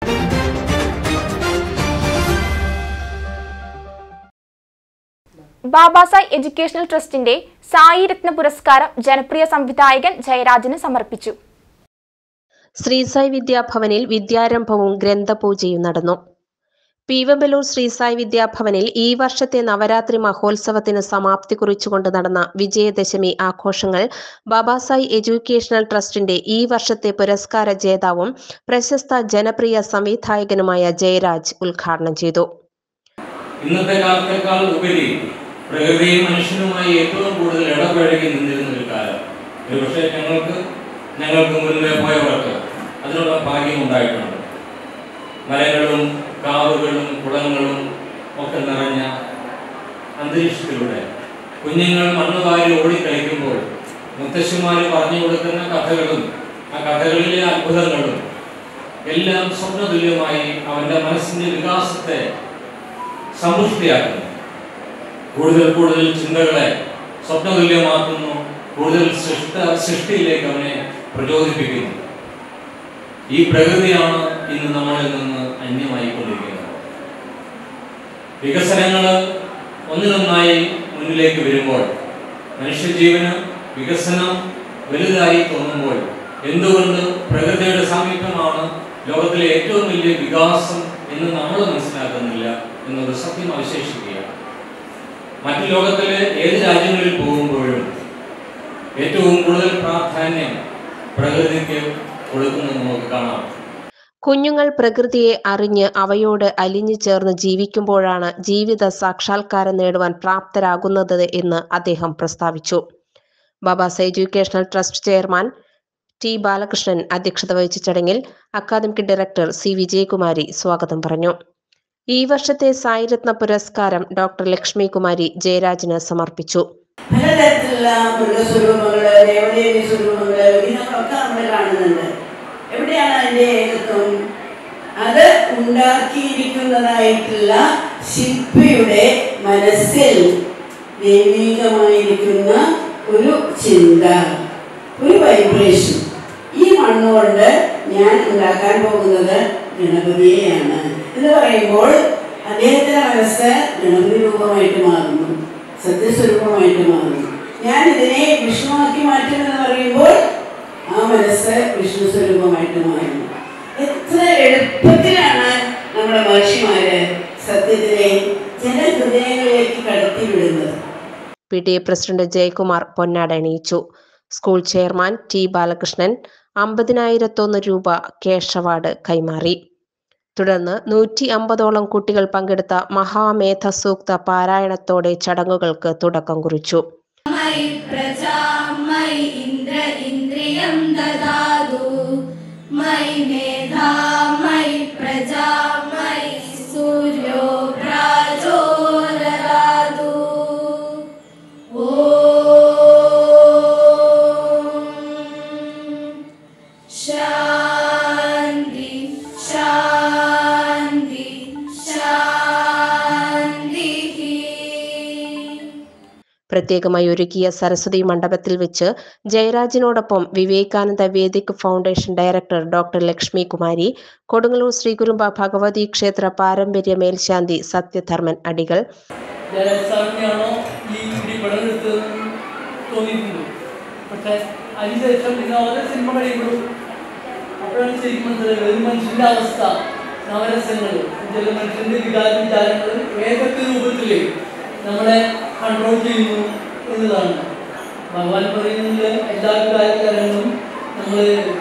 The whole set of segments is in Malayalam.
ബാബാസായ് എഡ്യൂക്കേഷണൽ ട്രസ്റ്റിന്റെ സായി രത്ന പുരസ്കാരം ജനപ്രിയ സംവിധായകൻ ജയരാജന് സമർപ്പിച്ചു ശ്രീസായി വിദ്യാഭവനിൽ വിദ്യാരംഭവും ഗ്രന്ഥപൂജയും നടന്നു പീവമ്പലൂർ ശ്രീസായി വിദ്യാഭവനിൽ ഈ വർഷത്തെ നവരാത്രി മഹോത്സവത്തിന് സമാപ്തി കുറിച്ചുകൊണ്ട് നടന്ന വിജയദശമി ആഘോഷങ്ങൾ ബാബാസായി എഡ്യൂക്കേഷണൽ ട്രസ്റ്റിന്റെ ഈ വർഷത്തെ പുരസ്കാര ജേതാവും പ്രശസ്ത ജനപ്രിയ സംവിധായകനുമായ ജയരാജ് ഉദ്ഘാടനം ചെയ്തു ഇന്നത്തെ കാലത്തേക്കാൾ ഉപരി പ്രകൃതിയും മനുഷ്യനുമായി ഏറ്റവും കൂടുതൽ ഇടപഴകി നിന്നിരുന്ന ഒരു കാലം ഒരുപക്ഷെ ഞങ്ങൾക്ക് ഞങ്ങൾക്ക് മുൻപേ പോയവർക്ക് അതിനുള്ള ഭാഗ്യം ഉണ്ടായിട്ടുണ്ട് മലകളും കാവുകളും കുളങ്ങളും ഒക്കെ നിറഞ്ഞ അന്തരീക്ഷത്തിലൂടെ കുഞ്ഞുങ്ങൾ മണ്ണ് വാരി ഓടിക്കളിക്കുമ്പോൾ മുത്തശ്ശിമാർ പറഞ്ഞു കൊടുക്കുന്ന കഥകളും ആ കഥകളിലെ അത്ഭുതങ്ങളും എല്ലാം സ്വപ്നതുല്യമായി അവൻ്റെ മനസ്സിൻ്റെ വികാസത്തെ സമ്പുഷ്ടിയാക്കുന്നു കൂടുതൽ കൂടുതൽ ചിന്തകളെ സ്വപ്നതുല്യമാക്കുന്നു കൂടുതൽ സൃഷ്ട സൃഷ്ടിയിലേക്ക് അവനെ പ്രചോദിപ്പിക്കുന്നു ഈ പ്രകൃതിയാണ് ഇന്ന് നമ്മളിൽ നിന്ന് അന്യമായിക്കൊണ്ടിരിക്കുന്നത് വികസനങ്ങൾ ഒന്നിനൊന്നായി മുന്നിലേക്ക് വരുമ്പോൾ മനുഷ്യജീവന് വികസനം വലുതായി തോന്നുമ്പോൾ എന്തുകൊണ്ട് പ്രകൃതിയുടെ സാമീപ്യമാണ് ലോകത്തിലെ ഏറ്റവും വലിയ വികാസം എന്ന് നമ്മൾ മനസ്സിലാക്കുന്നില്ല എന്നത് സത്യം അവശേഷിക്കുകയാണ് മറ്റു ലോകത്തിലെ ഏത് രാജ്യങ്ങളിൽ പോകുമ്പോഴും ഏറ്റവും കൂടുതൽ പ്രാധാന്യം പ്രകൃതിക്ക് കൊടുക്കുന്നത് നമുക്ക് കാണാം കുഞ്ഞുങ്ങൾ പ്രകൃതിയെ അറിഞ്ഞ് അവയോട് അലിഞ്ഞു ചേർന്ന് ജീവിക്കുമ്പോഴാണ് ജീവിത സാക്ഷാത്കാരം നേടുവാൻ പ്രാപ്തരാകുന്നത് എന്ന് അദ്ദേഹം പ്രസ്താവിച്ചു Babas educational trust chairman T Balakrishnan അധ്യക്ഷത വഹിച്ച ചടങ്ങിൽ അക്കാദമിക് ഡയറക്ടർ സി വിജയകുമാരി സ്വാഗതം പറഞ്ഞു ഈ വർഷത്തെ സായിരത്ന പുരസ്കാരം ഡോക്ടർ ലക്ഷ്മി കുമാരി ജയരാജിന് സമർപ്പിച്ചു പലതരത്തിലുള്ള മൃഗസ്വരൂപങ്ങള് ദേവദേവി സ്വരൂപങ്ങള് ഇതിനൊക്കെ നമ്മൾ കാണുന്നുണ്ട് എവിടെയാണ് അതിന്റെ ഏകത്വം അത് ഉണ്ടാക്കിയിരിക്കുന്നതായിട്ടുള്ള ശില്പിയുടെ മനസ്സിൽ ദൈവികമായിരിക്കുന്ന ഒരു ചിന്ത ഒരു വൈബ്രേഷൻ ഈ മണ്ണുകൊണ്ട് ഞാൻ ഉണ്ടാക്കാൻ പോകുന്നത് ഗണപതിയെയാണ് എന്ന് പറയുമ്പോൾ അദ്ദേഹത്തിന്റെ മനസ്സ് ഗണപതി രൂപമായിട്ട് മാറുന്നു സത്യസ്വരൂപമായിട്ട് മാറുന്നു ഞാൻ ഇതിനെ വിഷ്ണുവാക്കി മാറ്റുമെന്ന് പറയുമ്പോൾ ആ മനസ്സ് വിഷ്ണു സ്വരൂപമായിട്ട് മാറുന്നു എത്ര എളുപ്പത്തിലാണ് നമ്മുടെ മഹർഷിമാര് സത്യത്തിനെ ജനഹൃദയങ്ങളിലേക്ക് കടത്തിവിടുന്നത് P T A president Jayakumar പൊന്നാട അണിയിച്ചു സ്കൂൾ ചെയർമാൻ ടി ബാലകൃഷ്ണൻ അമ്പതിനായിരത്തൊന്ന് രൂപ ക്യാഷ് അവാർഡ് കൈമാറി തുടർന്ന് നൂറ്റി അമ്പതോളം കുട്ടികൾ പങ്കെടുത്ത മഹാമേധ സൂക്ത പാരായണത്തോടെ ചടങ്ങുകൾക്ക് തുടക്കം കുറിച്ചു मयि प्रजा मयि इन्द्र इन्द्रियं ददातु मयि मेधा मयि प्रजा मयि सूर्यो प्राचोदरातु ॐ शान्ति शान्ति शान्तिः പ്രത്യേകമായി ഒരുക്കിയ സരസ്വതി മണ്ഡപത്തിൽ വെച്ച് ജയരാജിനോടൊപ്പം Vivekananda Vedic foundation director doctor Lakshmi Kumari Kodungallur Sreekurumba Bhagavathi ക്ഷേത്ര പാരമ്പര്യ മേൽശാന്തി സത്യധർമ്മൻ അടികൾ ജലസാറിനെയാണോ ഈ പിടിപെടൽ എടുത്തതെന്ന് തോന്നിയിട്ടുണ്ട് പക്ഷെ അതിനുശേഷം പിന്നെ ഓരോ സിനിമ കഴിയുമ്പോഴും അപ്പോഴാണ് ശരിക്കും മനസ്സിലായത് ഒരു മനുഷ്യന്റെ അവസ്ഥ നവരസങ്ങൾ ചില മനുഷ്യന്റെ വികാര വിചാരങ്ങൾ ഏതൊക്കെ രൂപത്തിൽ നമ്മളെ കൺട്രോൾ ചെയ്യുന്നു എന്നതാണ് ഭഗവാൻ പറയുന്നത് എല്ലാ വികാരങ്ങളും നമ്മൾ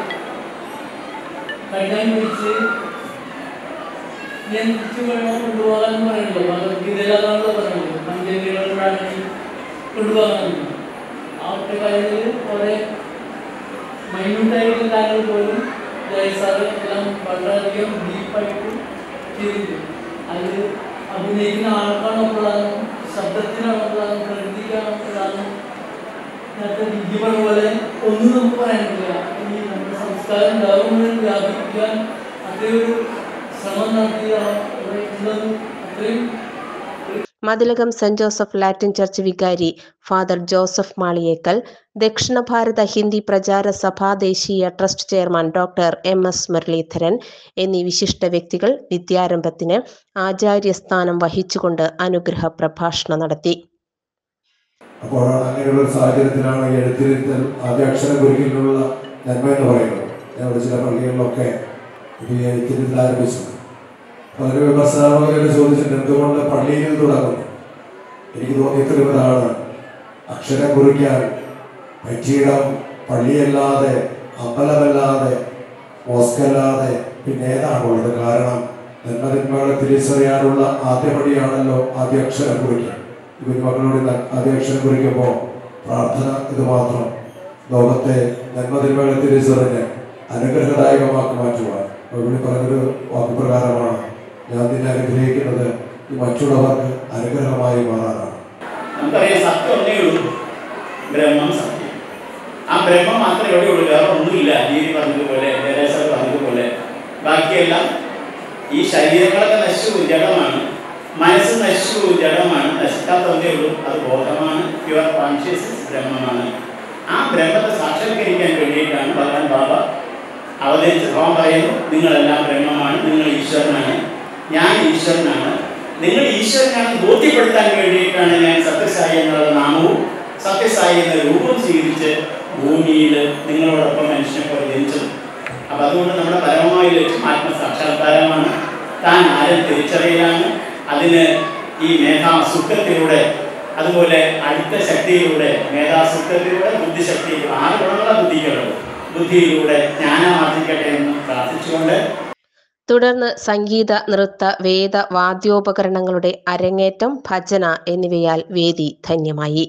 കൈകാര്യം പിടിച്ച് നിയന്ത്രിച്ചു വേണം കൊണ്ടുപോകാൻ എന്ന് പറയുന്നത് ഭഗവത്ഗീതയിലാണല്ലോ പറയുന്നത് പഞ്ചേന്ദ്രിയങ്ങളിലാണ് കൊണ്ടുപോകാൻ ആ ഒറ്റ കാര്യത്തിൽ കുറേ മൈന്യൂട്ടായിട്ടുള്ള കാര്യങ്ങൾ പോലും ജയസാറ് എല്ലാം വളരെയധികം ഡീപ്പായിട്ട് ചെയ്തിട്ടുണ്ട് അത് അഭിനയിക്കുന്ന ആൾക്കാണോ പ്രധാനം ശബ്ദത്തിനാണോ പ്രധാനം പ്രകൃതിക്കാണോ പ്രധാനം നേരത്തെ വിദ്യ പറഞ്ഞ പോലെ ഒന്നും നമുക്ക് പറയാൻ പറ്റില്ല ഈ നമ്മുടെ സംസ്കാരം ലോകം മുഴുവൻ വ്യാപിപ്പിക്കാൻ അത്രയൊരു ശ്രമം നടത്തിയ അത്രയും Mathilakam saint Joseph Latin church വികാരി ഫാദർ ജോസഫ് മാളിയേക്കൽ ദക്ഷിണ ഭാരത ഹിന്ദി പ്രചാര സഭാ ദേശീയ trust chairman doctor M S Muraleedharan എന്നീ വിശിഷ്ട വ്യക്തികൾ വിദ്യാരംഭത്തിന് ആചാര്യസ്ഥാനം വഹിച്ചുകൊണ്ട് അനുഗ്രഹ പ്രഭാഷണം നടത്തി അപ്പോഴാണ് അങ്ങനെയുള്ള ഒരു സാഹചര്യത്തിലാണ് ഈ എഴുത്തിരുത്തൽ ആദ്യ അക്ഷരം കുറിക്കലിനുള്ള നന്മ എന്ന് പറയുന്നത് ഞങ്ങളുടെ ചില പള്ളികളിലൊക്കെ ഇത് ഈ എഴുത്തിരുത്തൽ ആരംഭിച്ചത് അപ്പോൾ അതിന് വിമർശനാത്മകരെ ചോദിച്ചിട്ട് എന്തുകൊണ്ട് പള്ളിയിൽ തുടങ്ങുന്നു എനിക്ക് തോന്നിയിട്ടുള്ളതാണ് അക്ഷരം കുറിക്കാൻ പറ്റിയിടം പള്ളിയല്ലാതെ അമ്പലമല്ലാതെ മോസ്കല്ലാതെ പിന്നെ ഏതാണുള്ളത് കാരണം നന്മതിന്മകളെ തിരിച്ചറിയാനുള്ള ആദ്യ പടിയാണല്ലോ ആദ്യ അക്ഷരം കുറിക്കാൻ കുഞ്ഞുമക്കളോട് ഇന്ന് ആദ്യ അക്ഷരം കുറിക്കുമ്പോൾ പ്രാർത്ഥന ഇത് മാത്രം ലോകത്തെ നന്മതിന്മകളെ തിരിച്ചറിഞ്ഞ് അനുഗ്രഹദായകമാക്കി മാറ്റുവാൻ അപ്പോൾ ഇവിടെ പറഞ്ഞൊരു വാക്കുപ്രകാരമാണ് ഞാൻ നിന്നെ അനുഗ്രഹിക്കുന്നത് ഈ മറ്റുള്ളവർക്ക് അനുഗ്രഹമായി മാറാനാണ് നമുക്കറിയാം സത്യം ഒന്നേ ഉള്ളൂ ബ്രഹ്മം സത്യം ആ ബ്രഹ്മം മാത്രമേ എവിടെ ഉള്ളൂ വേറെ ഒന്നുമില്ല രീതി പറഞ്ഞതുപോലെ ദേവേശ്വർ പറഞ്ഞതുപോലെ ബാക്കിയെല്ലാം ഈ ശരീരങ്ങളൊക്കെ നശിച്ചു ജഡമാണ് മനസ്സ് നശിച്ചു ജഡമാണ് നശിക്കാത്ത ഒന്നേ ഉള്ളൂ അത് ബോധമാണ് പ്യുവർ കോൺഷ്യസ്നസ് ബ്രഹ്മമാണ് ആ ബ്രഹ്മത്തെ സാക്ഷാത്കരിക്കാൻ വേണ്ടിയിട്ടാണ് ഭഗവാൻ ബാബ അവതരിച്ച് ഭഗവാൻ പറയുന്നു നിങ്ങളെല്ലാം ബ്രഹ്മമാണ് നിങ്ങൾ ഈശ്വരനാണ് ഞാൻ ഈശ്വരനാണ് നിങ്ങൾ ഈശ്വരനാണെന്ന് ബോധ്യപ്പെടുത്താൻ വേണ്ടിയിട്ടാണ് ഞാൻ സത്യസായി എന്നുള്ള നാമവും സത്യസായി എന്ന രൂപം സ്വീകരിച്ച് ഭൂമിയിൽ നിങ്ങളോടൊപ്പം മനുഷ്യനെ പോലെ ജനിച്ചത് അപ്പം അതുകൊണ്ട് നമ്മുടെ പരമമായ ലക്ഷ്യം ആത്മസാക്ഷാത്കാരമാണ് താൻ ആരും തിരിച്ചറിയലാണ് അതിന് ഈ മേധാസുഖത്തിലൂടെ അതുപോലെ അടുത്ത ശക്തിയിലൂടെ മേധാസുഖത്തിലൂടെ ബുദ്ധിശക്തിയിലൂടെ ആറ് ഗുണങ്ങളാണ് ബുദ്ധിക്കുള്ളത് ബുദ്ധിയിലൂടെ ജ്ഞാനം ആർജിക്കട്ടെ എന്ന് പ്രാർത്ഥിച്ചുകൊണ്ട് തുടർന്ന് സംഗീത നൃത്ത വേദ വാദ്യോപകരണങ്ങളുടെ അരങ്ങേറ്റം ഭജന എന്നിവയാൽ വേദി ധന്യമായി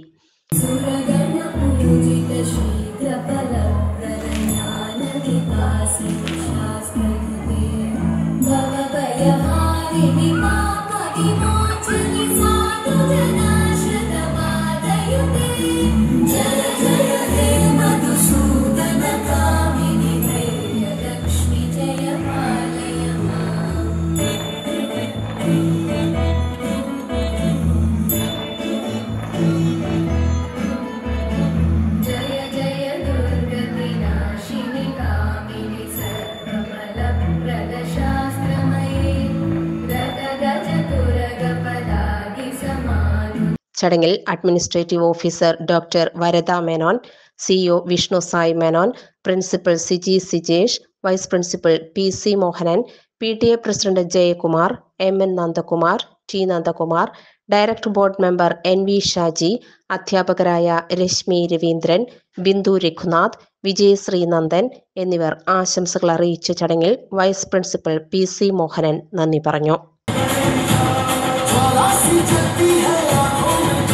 जय जय हे मधुसूदन कामिनि लक्ष्मी जय पालय माम् जय जय दुर्गतिनाशिनि कामिनि सर्वफलप्रदशास्त्रमये रगगजतुरगपदादिसमानु ചടങ്ങിൽ administrative officer doctor Varada Menon CEO Vishnu Sai Menon principal Siji Sijesh vice principal P C Mohanan P T A president Jayakumar M N Nandakumar T Nandakumar director board member N V Shaji അധ്യാപകരായ രശ്മി രവീന്ദ്രൻ ബിന്ദു രഘുനാഥ് വിജയ് ശ്രീനന്ദൻ എന്നിവർ ആശംസകൾ അറിയിച്ച ചടങ്ങിൽ vice principal P C Mohanan നന്ദി പറഞ്ഞു ज्वाला सी जलती है आंखों में